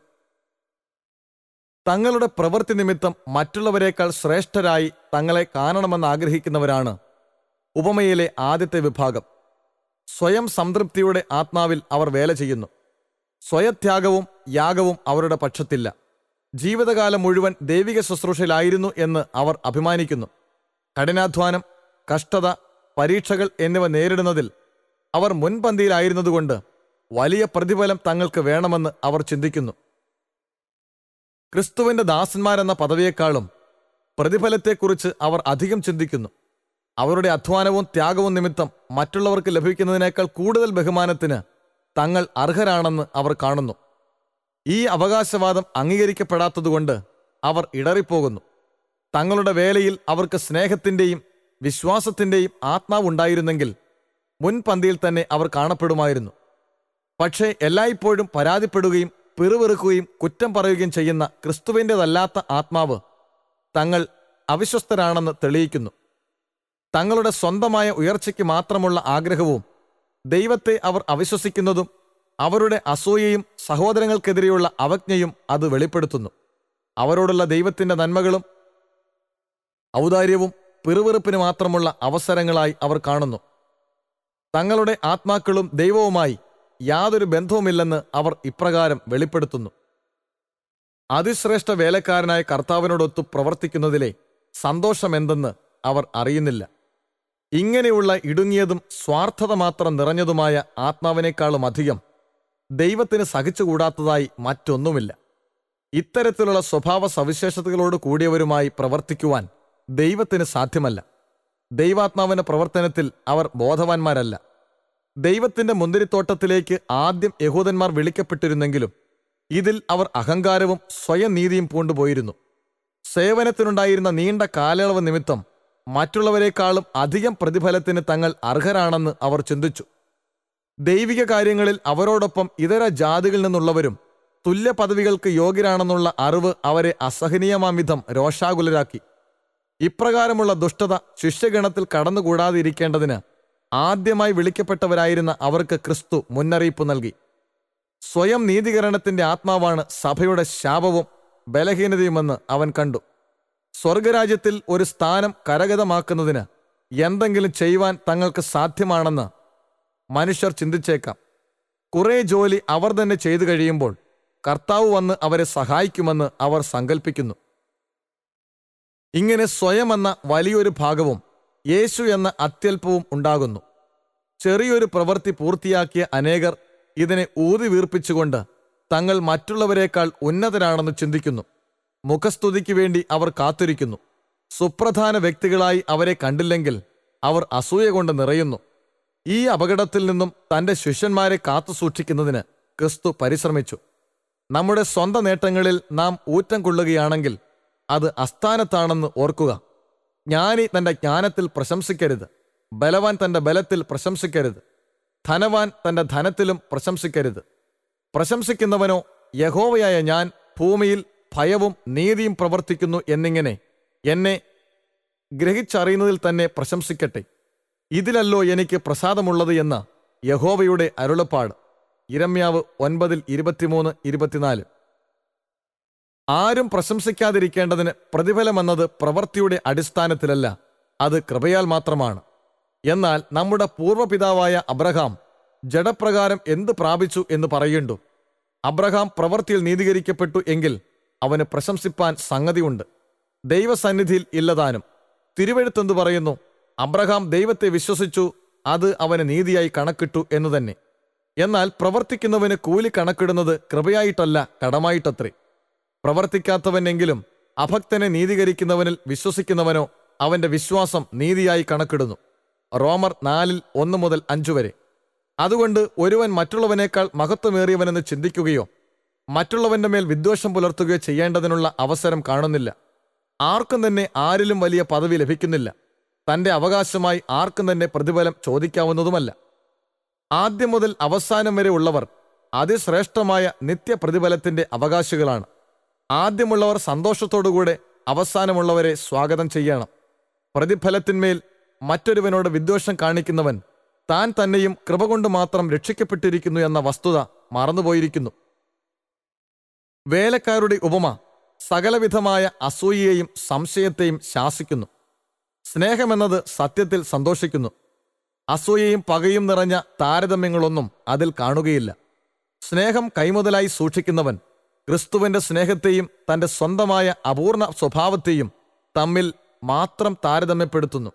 തങ്ങളുടെ പ്രവൃത്തി നിമിത്തം മറ്റുള്ളവരെക്കാൾ ശ്രേഷ്ഠരായി തങ്ങളെ കാണണമെന്ന് ആഗ്രഹിക്കുന്നവരാണ് ഉപമയിലെ ആദ്യത്തെ വിഭാഗം സ്വയം സംതൃപ്തിയുടെ ആത്മാവിൽ അവർ വേല ചെയ്യുന്നു സ്വയത്യാഗവും യാഗവും അവരുടെ പക്ഷത്തില്ല ജീവിതകാലം മുഴുവൻ ദൈവിക ശുശ്രൂഷയിലായിരുന്നു എന്ന് അവർ അഭിമാനിക്കുന്നു കഠിനാധ്വാനം കഷ്ടത പരീക്ഷകൾ എന്നിവ നേരിടുന്നതിൽ അവർ മുൻപന്തിയിലായിരുന്നതുകൊണ്ട് വലിയ പ്രതിഫലം തങ്ങൾക്ക് വേണമെന്ന് അവർ ചിന്തിക്കുന്നു ക്രിസ്തുവിന്റെ ദാസന്മാരെന്ന പദവിയേക്കാളും പ്രതിഫലത്തെക്കുറിച്ച് അവർ അധികം ചിന്തിക്കുന്നു അവരുടെ അധ്വാനവും ത്യാഗവും നിമിത്തം മറ്റുള്ളവർക്ക് ലഭിക്കുന്നതിനേക്കാൾ കൂടുതൽ ബഹുമാനത്തിന് തങ്ങൾ അർഹരാണെന്ന് അവർ കാണുന്നു ഈ അവകാശവാദം അംഗീകരിക്കപ്പെടാത്തതുകൊണ്ട് അവർ ഇടറിപ്പോകുന്നു തങ്ങളുടെ വേലയിൽ അവർക്ക് സ്നേഹത്തിന്റെയും വിശ്വാസത്തിന്റെയും ആത്മാവുണ്ടായിരുന്നെങ്കിൽ മുൻപന്തിയിൽ തന്നെ അവർ കാണപ്പെടുമായിരുന്നു പക്ഷേ എല്ലായ്പ്പോഴും പരാതിപ്പെടുകയും പിറുവിറുക്കുകയും കുറ്റം പറയുകയും ചെയ്യുന്ന ക്രിസ്തുവിൻ്റെതല്ലാത്ത ആത്മാവ് തങ്ങൾ അവിശ്വസ്തരാണെന്ന് തെളിയിക്കുന്നു തങ്ങളുടെ സ്വന്തമായ ഉയർച്ചയ്ക്ക് മാത്രമുള്ള ആഗ്രഹവും ദൈവത്തെ അവർ അവിശ്വസിക്കുന്നതും അവരുടെ അസൂയയും സഹോദരങ്ങൾക്കെതിരെയുള്ള അവജ്ഞയും അത് വെളിപ്പെടുത്തുന്നു അവരോടുള്ള ദൈവത്തിന്റെ നന്മകളും ഔദാര്യവും പിറുവിറുപ്പിന് മാത്രമുള്ള അവസരങ്ങളായി അവർ കാണുന്നു തങ്ങളുടെ ആത്മാക്കളും ദൈവവുമായി യാതൊരു ബന്ധവുമില്ലെന്ന് അവർ ഇപ്രകാരം വെളിപ്പെടുത്തുന്നു അതിശ്രേഷ്ഠ വേലക്കാരനായ കർത്താവിനോടൊത്തു പ്രവർത്തിക്കുന്നതിലെ സന്തോഷമെന്തെന്ന് അവർ അറിയുന്നില്ല ഇങ്ങനെയുള്ള ഇടുങ്ങിയതും സ്വാർത്ഥത മാത്രം നിറഞ്ഞതുമായ ആത്മാവിനേക്കാളും അധികം ദൈവത്തിന് സഹിച്ചുകൂടാത്തതായി മറ്റൊന്നുമില്ല ഇത്തരത്തിലുള്ള സ്വഭാവ സവിശേഷതകളോട് കൂടിയവരുമായി പ്രവർത്തിക്കുവാൻ ദൈവത്തിന് സാധ്യമല്ല ദൈവാത്മാവിന്റെ പ്രവർത്തനത്തിൽ അവർ ബോധവാന്മാരല്ല ദൈവത്തിന്റെ മുന്തിരിത്തോട്ടത്തിലേക്ക് ആദ്യം യഹൂദന്മാർ വിളിക്കപ്പെട്ടിരുന്നെങ്കിലും ഇതിൽ അവർ അഹങ്കാരവും സ്വയം നീതിയും പൂണ്ടുപോയിരുന്നു സേവനത്തിനുണ്ടായിരുന്ന നീണ്ട കാലയളവ് നിമിത്തം മറ്റുള്ളവരെക്കാളും അധികം പ്രതിഫലത്തിന് തങ്ങൾ അർഹരാണെന്ന് അവർ ചിന്തിച്ചു ദൈവിക കാര്യങ്ങളിൽ അവരോടൊപ്പം ഇതര ജാതികളിൽ നിന്നുള്ളവരും തുല്യ പദവികൾക്ക് യോഗ്യരാണെന്നുള്ള അറിവ് അവരെ അസഹനീയമാംവിധം രോഷാകുലരാക്കി ഇപ്രകാരമുള്ള ദുഷ്ടത ശിഷ്യഗണത്തിൽ കടന്നുകൂടാതിരിക്കേണ്ടതിന് ആദ്യമായി വിളിക്കപ്പെട്ടവരായിരുന്ന അവർക്ക് ക്രിസ്തു മുന്നറിയിപ്പ് നൽകി സ്വയം നീതീകരണത്തിന്റെ ആത്മാവാണ് സഭയുടെ ശാപവും ബലഹീനതയുമെന്ന് അവൻ കണ്ടു സ്വർഗരാജ്യത്തിൽ ഒരു സ്ഥാനം കരഗതമാക്കുന്നതിന് എന്തെങ്കിലും ചെയ്യുവാൻ തങ്ങൾക്ക് സാധ്യമാണെന്ന് മനുഷ്യർ ചിന്തിച്ചേക്കാം കുറെ ജോലി അവർ തന്നെ ചെയ്തു കഴിയുമ്പോൾ കർത്താവ് വന്ന് അവരെ സഹായിക്കുമെന്ന് അവർ സങ്കല്പിക്കുന്നു ഇങ്ങനെ സ്വയം എന്ന വലിയൊരു ഭാഗവും യേശു എന്ന അത്യല്പവും ഉണ്ടാകുന്നു ചെറിയൊരു പ്രവൃത്തി പൂർത്തിയാക്കിയ അനേകർ ഇതിനെ ഊതി വീർപ്പിച്ചുകൊണ്ട് തങ്ങൾ മറ്റുള്ളവരെക്കാൾ ഉന്നതരാണെന്ന് ചിന്തിക്കുന്നു മുഖസ്തുതിക്ക് വേണ്ടി അവർ കാത്തിരിക്കുന്നു സുപ്രധാന വ്യക്തികളായി അവരെ കണ്ടില്ലെങ്കിൽ അവർ അസൂയ കൊണ്ട് നിറയുന്നു ഈ അപകടത്തിൽ നിന്നും തന്റെ ശിഷ്യന്മാരെ കാത്തുസൂക്ഷിക്കുന്നതിന് ക്രിസ്തു പരിശ്രമിച്ചു നമ്മുടെ സ്വന്തം നേട്ടങ്ങളിൽ നാം ഊറ്റം കൊള്ളുകയാണെങ്കിൽ അത് അസ്ഥാനത്താണെന്ന് ഓർക്കുക ജ്ഞാനി തന്റെ ജ്ഞാനത്തിൽ പ്രശംസിക്കരുത് ബലവാൻ തന്റെ ബലത്തിൽ പ്രശംസിക്കരുത് ധനവാൻ തന്റെ ധനത്തിലും പ്രശംസിക്കരുത് പ്രശംസിക്കുന്നവനോ യഹോവയായ ഞാൻ ഭൂമിയിൽ ഭയവും നീതിയും പ്രവർത്തിക്കുന്നു എന്നിങ്ങനെ എന്നെ ഗ്രഹിച്ചറിയുന്നതിൽ തന്നെ പ്രശംസിക്കട്ടെ ഇതിലല്ലോ എനിക്ക് പ്രസാദമുള്ളത് എന്ന് യഹോവയുടെ അരുളപ്പാട് ഇരമ്യാവ് ഒൻപതിൽ ഇരുപത്തിമൂന്ന് ഇരുപത്തിനാല് ആരും പ്രശംസിക്കാതിരിക്കേണ്ടതിന് പ്രതിഫലമെന്നത് പ്രവൃത്തിയുടെ അടിസ്ഥാനത്തിലല്ല അത് കൃപയാൽ മാത്രമാണ് എന്നാൽ നമ്മുടെ പൂർവ്വപിതാവായ അബ്രഹാം ജഡപ്രകാരം എന്ത് പ്രാപിച്ചു എന്ന് പറയുണ്ടു അബ്രഹാം പ്രവൃത്തിയിൽ നീതീകരിക്കപ്പെട്ടു എങ്കിൽ അവന് പ്രശംസിപ്പാൻ സംഗതിയുണ്ട് ദൈവസന്നിധിയിൽ ഇല്ലതാനും തിരുവെഴുത്തെന്ത് പറയുന്നു അബ്രഹാം ദൈവത്തെ വിശ്വസിച്ചു അത് അവന് നീതിയായി കണക്കിട്ടു എന്നു തന്നെ എന്നാൽ പ്രവർത്തിക്കുന്നവന് കൂലി കണക്കിടുന്നത് കൃപയായിട്ടല്ല കടമായിട്ടത്രേ പ്രവർത്തിക്കാത്തവനെങ്കിലും അഭക്തനെ നീതീകരിക്കുന്നവനിൽ വിശ്വസിക്കുന്നവനോ അവന്റെ വിശ്വാസം നീതിയായി കണക്കിടുന്നു റോമർ നാലിൽ ഒന്ന് മുതൽ അഞ്ചു വരെ അതുകൊണ്ട് ഒരുവൻ മറ്റുള്ളവനേക്കാൾ മഹത്വമേറിയവനെന്ന് ചിന്തിക്കുകയോ മറ്റുള്ളവന്റെ മേൽ വിദ്വേഷം പുലർത്തുകയോ ചെയ്യേണ്ടതിനുള്ള അവസരം കാണുന്നില്ല ആർക്കും തന്നെ ആരിലും വലിയ പദവി ലഭിക്കുന്നില്ല തന്റെ അവകാശമായി ആർക്കും തന്നെ പ്രതിഫലം ചോദിക്കാവുന്നതുമല്ല ആദ്യം മുതൽ അവസാനം വരെ ഉള്ളവർ അതിശ്രേഷ്ഠമായ നിത്യപ്രതിഫലത്തിന്റെ അവകാശികളാണ് ആദ്യമുള്ളവർ സന്തോഷത്തോടുകൂടെ അവസാനമുള്ളവരെ സ്വാഗതം ചെയ്യണം പ്രതിഫലത്തിന്മേൽ മറ്റൊരുവനോട് വിദ്വേഷം കാണിക്കുന്നവൻ താൻ തന്നെയും കൃപ കൊണ്ട് മാത്രം രക്ഷിക്കപ്പെട്ടിരിക്കുന്നു എന്ന വസ്തുത മറന്നുപോയിരിക്കുന്നു വേലക്കാരുടെ ഉപമ സകലവിധമായ അസൂയയെയും സംശയത്തെയും ശാസിക്കുന്നു സ്നേഹമെന്നത് സത്യത്തിൽ സന്തോഷിക്കുന്നു അസൂയയും പകയും നിറഞ്ഞ താരതമ്യങ്ങളൊന്നും അതിൽ കാണുകയില്ല സ്നേഹം കൈമുതലായി സൂക്ഷിക്കുന്നവൻ ക്രിസ്തുവിന്റെ സ്നേഹത്തെയും തന്റെ സ്വന്തമായ അപൂർണ സ്വഭാവത്തെയും തമ്മിൽ മാത്രം താരതമ്യപ്പെടുത്തുന്നു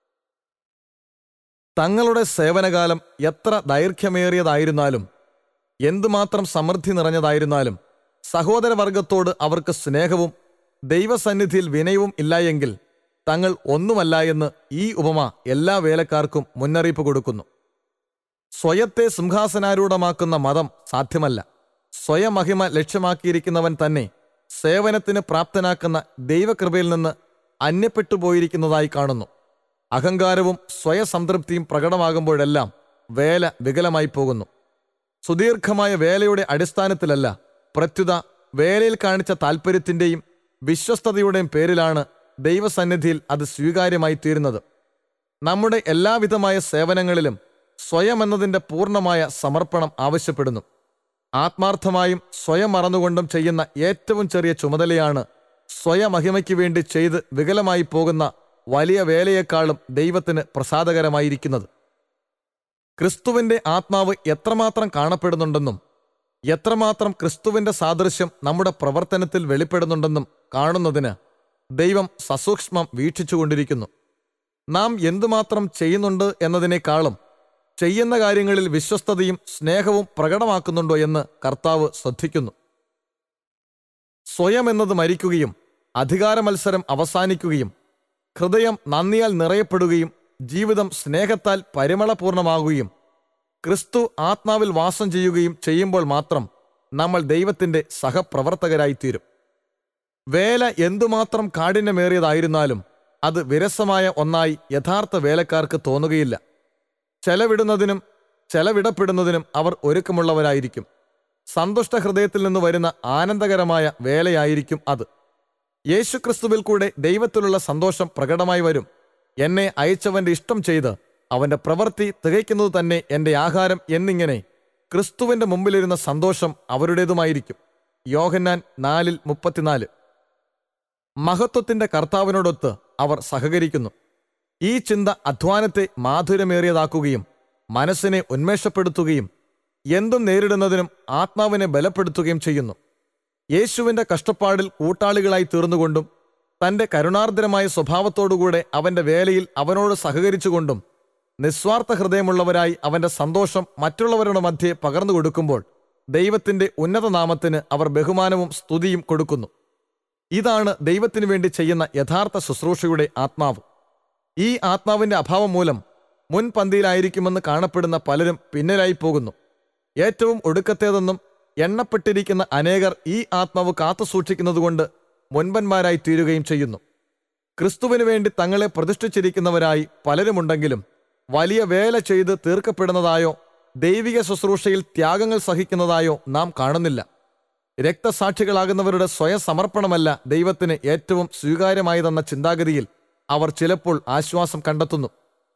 തങ്ങളുടെ സേവനകാലം എത്ര ദൈർഘ്യമേറിയതായിരുന്നാലും എന്തുമാത്രം സമൃദ്ധി നിറഞ്ഞതായിരുന്നാലും സഹോദരവർഗത്തോട് അവർക്ക് സ്നേഹവും ദൈവസന്നിധിയിൽ വിനയവും ഇല്ലായെങ്കിൽ തങ്ങൾ ഒന്നുമല്ല എന്ന് ഈ ഉപമ എല്ലാ വേലക്കാർക്കും മുന്നറിയിപ്പ് കൊടുക്കുന്നു സ്വയത്തെ സിംഹാസനാരൂഢമാക്കുന്ന മതം സാധ്യമല്ല സ്വയമഹിമ ലക്ഷ്യമാക്കിയിരിക്കുന്നവൻ തന്നെ സേവനത്തിന് പ്രാപ്തനാക്കുന്ന ദൈവകൃപയിൽ നിന്ന് അന്യപ്പെട്ടു പോയിരിക്കുന്നതായി കാണുന്നു അഹങ്കാരവും സ്വയസംതൃപ്തിയും പ്രകടമാകുമ്പോഴെല്ലാം വേല വികലമായി പോകുന്നു സുദീർഘമായ വേലയുടെ അടിസ്ഥാനത്തിലല്ല പ്രത്യുത വേലയിൽ കാണിച്ച താൽപ്പര്യത്തിന്റെയും വിശ്വസ്തതയുടെയും പേരിലാണ് ദൈവസന്നിധിയിൽ അത് സ്വീകാര്യമായി തീരുന്നത് നമ്മുടെ എല്ലാവിധമായ സേവനങ്ങളിലും സ്വയം എന്നതിൻ്റെ പൂർണ്ണമായ സമർപ്പണം ആവശ്യപ്പെടുന്നു ആത്മാർത്ഥമായും സ്വയം മറന്നുകൊണ്ടും ചെയ്യുന്ന ഏറ്റവും ചെറിയ ചുമതലയാണ് സ്വയമഹിമയ്ക്ക് വേണ്ടി ചെയ്ത് വികലമായി പോകുന്ന വലിയ വേലയെക്കാളും ദൈവത്തിന് പ്രസാദകരമായിരിക്കുന്നത് ക്രിസ്തുവിന്റെ ആത്മാവ് എത്രമാത്രം കാണപ്പെടുന്നുണ്ടെന്നും എത്രമാത്രം ക്രിസ്തുവിന്റെ സാദൃശ്യം നമ്മുടെ പ്രവർത്തനത്തിൽ വെളിപ്പെടുന്നുണ്ടെന്നും കാണുന്നതിന് ദൈവം സസൂക്ഷ്മം വീക്ഷിച്ചുകൊണ്ടിരിക്കുന്നു നാം എന്തുമാത്രം ചെയ്യുന്നുണ്ട് എന്നതിനേക്കാളും ചെയ്യുന്ന കാര്യങ്ങളിൽ വിശ്വസ്തതയും സ്നേഹവും പ്രകടമാക്കുന്നുണ്ടോ എന്ന് കർത്താവ് ശ്രദ്ധിക്കുന്നു സ്വയം എന്നത് മരിക്കുകയും അധികാര മത്സരം അവസാനിക്കുകയും ഹൃദയം നന്ദിയാൽ നിറയപ്പെടുകയും ജീവിതം സ്നേഹത്താൽ പരിമളപൂർണമാകുകയും ക്രിസ്തു ആത്മാവിൽ വാസം ചെയ്യുകയും ചെയ്യുമ്പോൾ മാത്രം നമ്മൾ ദൈവത്തിന്റെ സഹപ്രവർത്തകരായിത്തീരും വേല എന്തുമാത്രം കാഠിന്യമേറിയതായിരുന്നാലും അത് വിരസമായ ഒന്നായി യഥാർത്ഥ വേലക്കാർക്ക് തോന്നുകയില്ല ചെലവിടുന്നതിനും ചെലവിടപ്പെടുന്നതിനും അവർ ഒരുക്കമുള്ളവരായിരിക്കും സന്തുഷ്ട ഹൃദയത്തിൽ നിന്ന് വരുന്ന ആനന്ദകരമായ വേലയായിരിക്കും അത് യേശുക്രിസ്തുവിൽ കൂടെ ദൈവത്തിലുള്ള സന്തോഷം പ്രകടമായി വരും എന്നെ അയച്ചവന്റെ ഇഷ്ടം ചെയ്ത് അവന്റെ പ്രവൃത്തി തികയ്ക്കുന്നത് തന്നെ എന്റെ ആഹാരം എന്നിങ്ങനെ ക്രിസ്തുവിന്റെ മുമ്പിലിരുന്ന സന്തോഷം അവരുടേതുമായിരിക്കും യോഹന്നാൻ നാലിൽ മുപ്പത്തിനാല് മഹത്വത്തിന്റെ കർത്താവിനോടൊത്ത് അവർ സഹകരിക്കുന്നു ഈ ചിന്ത അധ്വാനത്തെ മാധുര്യമേറിയതാക്കുകയും മനസ്സിനെ ഉന്മേഷപ്പെടുത്തുകയും എന്തും നേരിടുന്നതിനും ആത്മാവിനെ ബലപ്പെടുത്തുകയും ചെയ്യുന്നു യേശുവിന്റെ കഷ്ടപ്പാടിൽ കൂട്ടാളികളായി തീർന്നുകൊണ്ടും തന്റെ കരുണാർദ്രമായ സ്വഭാവത്തോടുകൂടെ അവന്റെ വേലയിൽ അവനോട് സഹകരിച്ചുകൊണ്ടും നിസ്വാർത്ഥ ഹൃദയമുള്ളവരായി അവന്റെ സന്തോഷം മറ്റുള്ളവരുടെ മധ്യേ പകർന്നു കൊടുക്കുമ്പോൾ ദൈവത്തിന്റെ ഉന്നത നാമത്തിന് അവർ ബഹുമാനവും സ്തുതിയും കൊടുക്കുന്നു ഇതാണ് ദൈവത്തിനു വേണ്ടി ചെയ്യുന്ന യഥാർത്ഥ ശുശ്രൂഷയുടെ ആത്മാവ് ഈ ആത്മാവിന്റെ അഭാവം മൂലം മുൻപന്തിയിലായിരിക്കുമെന്ന് കാണപ്പെടുന്ന പലരും പിന്നിലായി പോകുന്നു ഏറ്റവും ഒടുക്കത്തേതെന്നും എണ്ണപ്പെട്ടിരിക്കുന്ന അനേകർ ഈ ആത്മാവ് കാത്തു സൂക്ഷിക്കുന്നതുകൊണ്ട് മുൻപന്മാരായി തീരുകയും ചെയ്യുന്നു ക്രിസ്തുവിനു വേണ്ടി തങ്ങളെ പ്രതിഷ്ഠിച്ചിരിക്കുന്നവരായി പലരുമുണ്ടെങ്കിലും വലിയ വേല ചെയ്ത് തീർക്കപ്പെടുന്നതായോ ദൈവിക ശുശ്രൂഷയിൽ ത്യാഗങ്ങൾ സഹിക്കുന്നതായോ നാം കാണുന്നില്ല രക്തസാക്ഷികളാകുന്നവരുടെ സ്വയം സമർപ്പണമല്ല ദൈവത്തിന് ഏറ്റവും സ്വീകാര്യമായതെന്ന ചിന്താഗതിയിൽ അവർ ചിലപ്പോൾ ആശ്വാസം കണ്ടെത്തുന്നു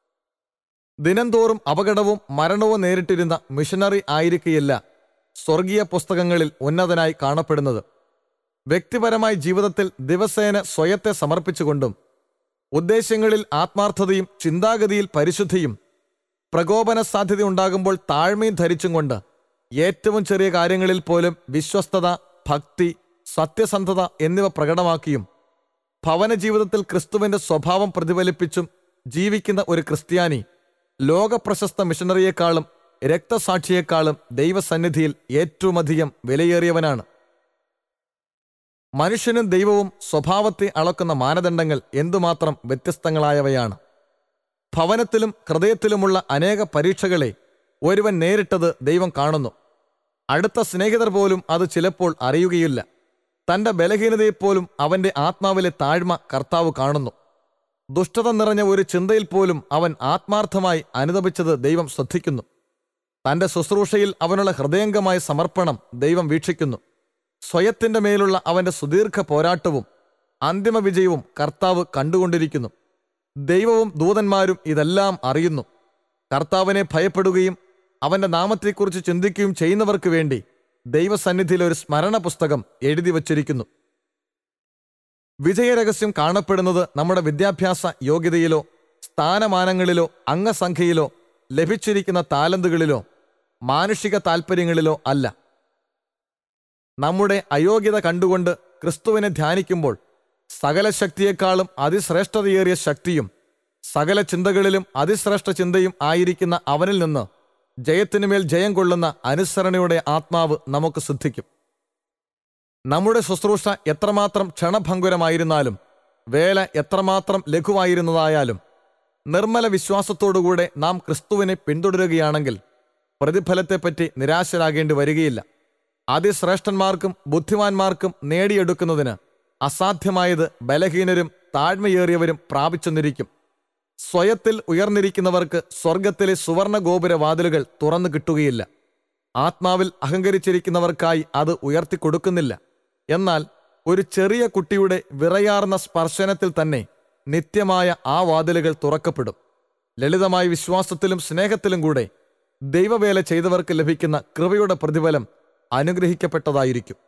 ദിനംതോറും അപകടവും മരണവും നേരിട്ടിരുന്ന മിഷനറി ആയിരിക്കുകയില്ല സ്വർഗീയ പുസ്തകങ്ങളിൽ ഉന്നതനായി കാണപ്പെടുന്നത് വ്യക്തിപരമായ ജീവിതത്തിൽ ദിവസേന സ്വയത്തെ സമർപ്പിച്ചുകൊണ്ടും ഉദ്ദേശ്യങ്ങളിൽ ആത്മാർത്ഥതയും ചിന്താഗതിയിൽ പരിശുദ്ധിയും പ്രകോപന സാധ്യത ഉണ്ടാകുമ്പോൾ താഴ്മയും ധരിച്ചും കൊണ്ട് ഏറ്റവും ചെറിയ കാര്യങ്ങളിൽ പോലും വിശ്വസ്തത ഭക്തി സത്യസന്ധത എന്നിവ പ്രകടമാക്കിയും ഭവന ജീവിതത്തിൽ ക്രിസ്തുവിന്റെ സ്വഭാവം പ്രതിഫലിപ്പിച്ചും ജീവിക്കുന്ന ഒരു ക്രിസ്ത്യാനി ലോകപ്രശസ്ത മിഷണറിയേക്കാളും രക്തസാക്ഷിയേക്കാളും ദൈവസന്നിധിയിൽ ഏറ്റവുമധികം വിലയേറിയവനാണ് മനുഷ്യനും ദൈവവും സ്വഭാവത്തെ അളക്കുന്ന മാനദണ്ഡങ്ങൾ എന്തുമാത്രം വ്യത്യസ്തങ്ങളായവയാണ് ഭവനത്തിലും ഹൃദയത്തിലുമുള്ള അനേക പരീക്ഷകളെ ഒരുവൻ നേരിട്ടത് ദൈവം കാണുന്നു അടുത്ത സ്നേഹിതർ പോലും അത് ചിലപ്പോൾ അറിയുകയില്ല തന്റെ ബലഹീനതയെപ്പോലും അവന്റെ ആത്മാവിലെ താഴ്മ കർത്താവ് കാണുന്നു ദുഷ്ടത നിറഞ്ഞ ഒരു ചിന്തയിൽ പോലും അവൻ ആത്മാർത്ഥമായി അനുദപിച്ചത് ദൈവം ശ്രദ്ധിക്കുന്നു തന്റെ ശുശ്രൂഷയിൽ അവനുള്ള ഹൃദയംഗമായ സമർപ്പണം ദൈവം വീക്ഷിക്കുന്നു സ്വയത്തിന്റെ മേലുള്ള അവന്റെ സുദീർഘ പോരാട്ടവും അന്തിമ വിജയവും കർത്താവ് കണ്ടുകൊണ്ടിരിക്കുന്നു ദൈവവും ദൂതന്മാരും ഇതെല്ലാം അറിയുന്നു കർത്താവിനെ ഭയപ്പെടുകയും അവന്റെ നാമത്തെക്കുറിച്ച് ചിന്തിക്കുകയും ചെയ്യുന്നവർക്ക് വേണ്ടി ദൈവസന്നിധിയിൽ ഒരു സ്മരണ പുസ്തകം എഴുതി വച്ചിരിക്കുന്നു വിജയരഹസ്യം കാണപ്പെടുന്നത് നമ്മുടെ വിദ്യാഭ്യാസ യോഗ്യതയിലോ സ്ഥാനമാനങ്ങളിലോ അംഗസംഖ്യയിലോ ലഭിച്ചിരിക്കുന്ന താലന്തുകളിലോ മാനുഷിക താൽപ്പര്യങ്ങളിലോ അല്ല നമ്മുടെ അയോഗ്യത കണ്ടുകൊണ്ട് ക്രിസ്തുവിനെ ധ്യാനിക്കുമ്പോൾ സകല ശക്തിയേക്കാളും അതിശ്രേഷ്ഠതയേറിയ ശക്തിയും സകല ചിന്തകളിലും അതിശ്രേഷ്ഠ ചിന്തയും ആയിരിക്കുന്ന അവനിൽ നിന്ന് ജയത്തിനുമേൽ ജയം കൊള്ളുന്ന അനുസരണയുടെ ആത്മാവ് നമുക്ക് സിദ്ധിക്കും നമ്മുടെ ശുശ്രൂഷ എത്രമാത്രം ക്ഷണഭങ്കുരമായിരുന്നാലും വേല എത്രമാത്രം ലഘുവായിരുന്നതായാലും നിർമ്മല വിശ്വാസത്തോടുകൂടെ നാം ക്രിസ്തുവിനെ പിന്തുടരുകയാണെങ്കിൽ പ്രതിഫലത്തെപ്പറ്റി നിരാശരാകേണ്ടി വരികയില്ല അതിശ്രേഷ്ഠന്മാർക്കും ബുദ്ധിമാന്മാർക്കും നേടിയെടുക്കുന്നതിന് അസാധ്യമായത് ബലഹീനരും താഴ്മയേറിയവരും പ്രാപിച്ചെന്നിരിക്കും സ്വയത്തിൽ ഉയർന്നിരിക്കുന്നവർക്ക് സ്വർഗത്തിലെ സുവർണ ഗോപുര വാതിലുകൾ തുറന്നു കിട്ടുകയില്ല ആത്മാവിൽ അഹങ്കരിച്ചിരിക്കുന്നവർക്കായി അത് ഉയർത്തിക്കൊടുക്കുന്നില്ല എന്നാൽ ഒരു ചെറിയ കുട്ടിയുടെ വിറയാർന്ന സ്പർശനത്തിൽ തന്നെ നിത്യമായ ആ വാതിലുകൾ തുറക്കപ്പെടും ലളിതമായ വിശ്വാസത്തിലും സ്നേഹത്തിലും കൂടെ ദൈവവേല ചെയ്തവർക്ക് ലഭിക്കുന്ന കൃപയുടെ പ്രതിഫലം അനുഗ്രഹിക്കപ്പെട്ടതായിരിക്കും